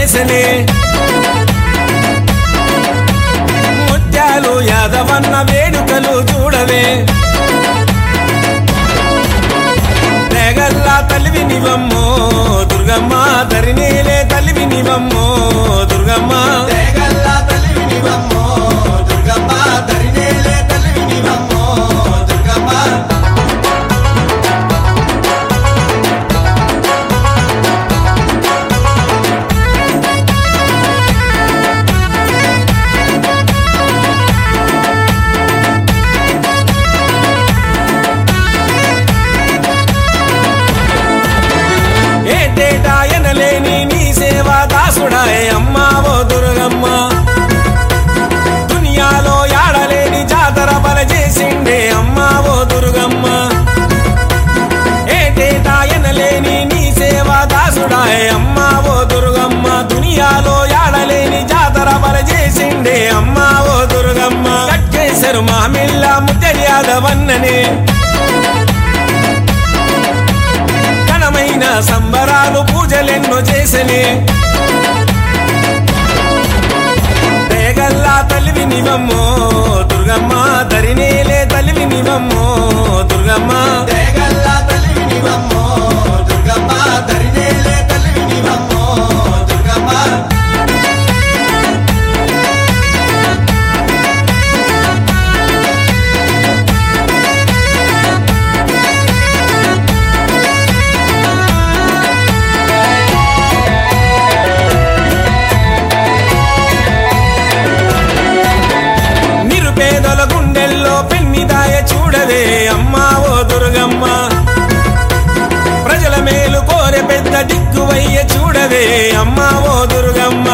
చేసనే ముత్యాలు యాదవన్న వేడుకలు చూడవే తెగల్లా తలివి నివమ్మో దుర్గమ్మ ధరినేలే తలివి నివమ్మో దుర్గమ్మ దేగల్లా తల్లివినివమ్మో దుర్గమ్మ ధరినేలే తల్లివినివమ్మో దుర్గమ్మ ఏటేటా ఎనలేని నీ సేవా దాసుడాయే అమ్మా ఓ దుర్గమ్మ దునియాలో యాడలేని జాతర బల చేసిండే అమ్మా ఓ దుర్గమ్మ ఏటేటా ఎనలేని నీ సేవా దాసుడాయే అమ్మా ఓ దుర్గమ్మ దునియాలో యాడలేని జాతర బల చేసిండే అమ్మా ఓ దుర్గమ్మ కట్టేశారు మా మిల్ల ముద్దర్యాదవన్ననే ఘనమైన సంబరాలు పూజలెన్నో చేసనే దేగల్లా తలివి నివమ్మో దుర్గమ్మ ధరినేలే తలివి నివమ్మో దుర్గమ్మ దేగల్లా తల్లివినివమ్మో దుర్గమ్మ ధరినేలే తల్లివినివమ్మో దుర్గమ్మ నిరుపేదల గుండెల్లో పెన్నిదాయ చూడవే అమ్మా ఓ దుర్గమ్మ ప్రజల మేలు కోరె పెద్ద దిక్కువయ్య చూడవే అమ్మా ఓ దుర్గమ్మ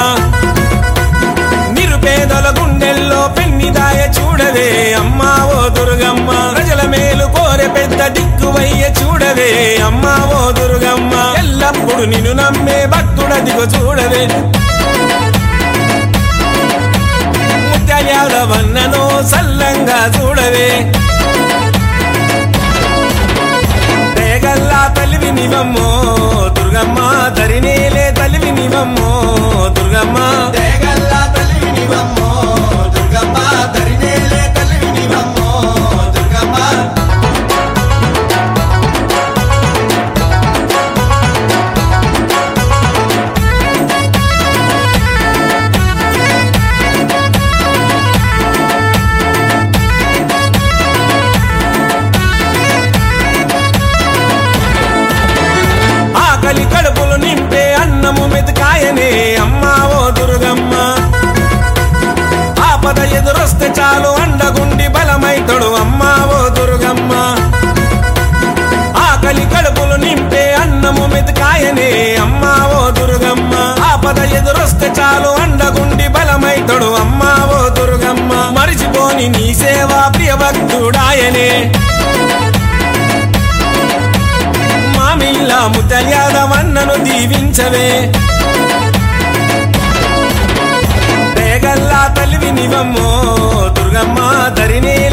నిరుపేదల గుండెల్లో పెన్నిదాయ చూడవే అమ్మా ఓ దుర్గమ్మ ప్రజల మేలు కోరె పెద్ద దిక్కువయ్య చూడవే అమ్మా ఓ దుర్గమ్మ ఎల్లప్పుడు నిన్ను నమ్మే భక్తుడదిగో చూడవే ముత్యాలవన్నను సల్లంగా చూడవే తేగల్లా తలివి నివమ్మో దుర్గమ్మ ధరినేలే తలివి నివమ్మో దుర్గమ్మ దేగల్లా తల్లివినివమ్మో దుర్గమ్మ ధరినేలే తల్లివినివమ్మో దుర్గమ్మ ఆకలి కడుపులు నింపే అన్నము మెతుకాయనే అమ్మా ఓ దుర్గమ్మ ఆపద ఎదురొస్తే చాలు అండగుండి బలమైతడు అమ్మా ఓ దుర్గమ్మ ఆకలి కడుపులు నింపే అన్నము మెతుకాయనే అమ్మా ఓ దుర్గమ్మ ఆపద ఎదురొస్తే చాలు అండగుండి బలమైతడు అమ్మా ఓ దుర్గమ్మ మరిచిపోని నీ సేవా ప్రియ భక్తుడాయనే మామిళ్ళ ముద్దల్యాదవన్నను దీవించవే తేగల్లా తలివి నివమ్మో దుర్గమ్మ ధరినే